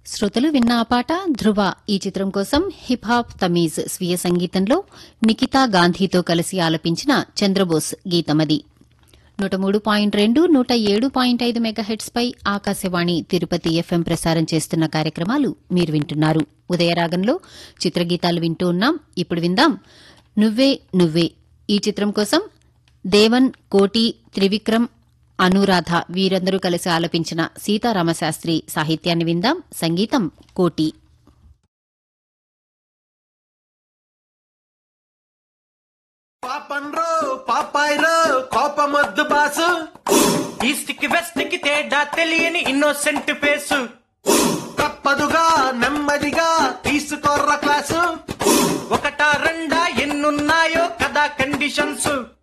శ్రోతలు విన్న ఆ పాట ధృవ ఈ చిత్రం కోసం హిప్ హాప్ తమీజ్ స్వీయ సంగీతంలో నిఖితా గాంధీతో కలిసి ఆలపించిన చంద్రబోస్ గీతమది నూట మూడు పాయింట్ రెండు నూట ఏడు పాయింట్ ఐదు మెగాహెట్స్ పై ఆకాశవాణి తిరుపతి ఎఫ్ఎం ప్రసారం చేస్తున్న కార్యక్రమాలు మీరు వింటున్నారు ఉదయరాగంలో చిత్రగీతాలు వింటూ ఉన్నాం ఇప్పుడు విందాం నువ్వే నువ్వే ఈ చిత్రం కోసం దేవన్ కోటి త్రివిక్రమ్ అనురాధ వీరందరూ కలిసి ఆలపించిన సీతారామశాస్త్రి సాహిత్యాన్ని విందాం సంగీతం కోటి పాపన్రో పాపాయ్రో కోపమొద్దు బాసు ఈస్ట్ కి వెస్ట్ కి తేడా తెలియని ఇన్నోసెంట్ ఫేసు తప్పదుగా నెమ్మదిగా తీసుకోర్ర క్లాసు ఒకటా రెండా ఎన్నున్నాయో కదా కండిషన్స్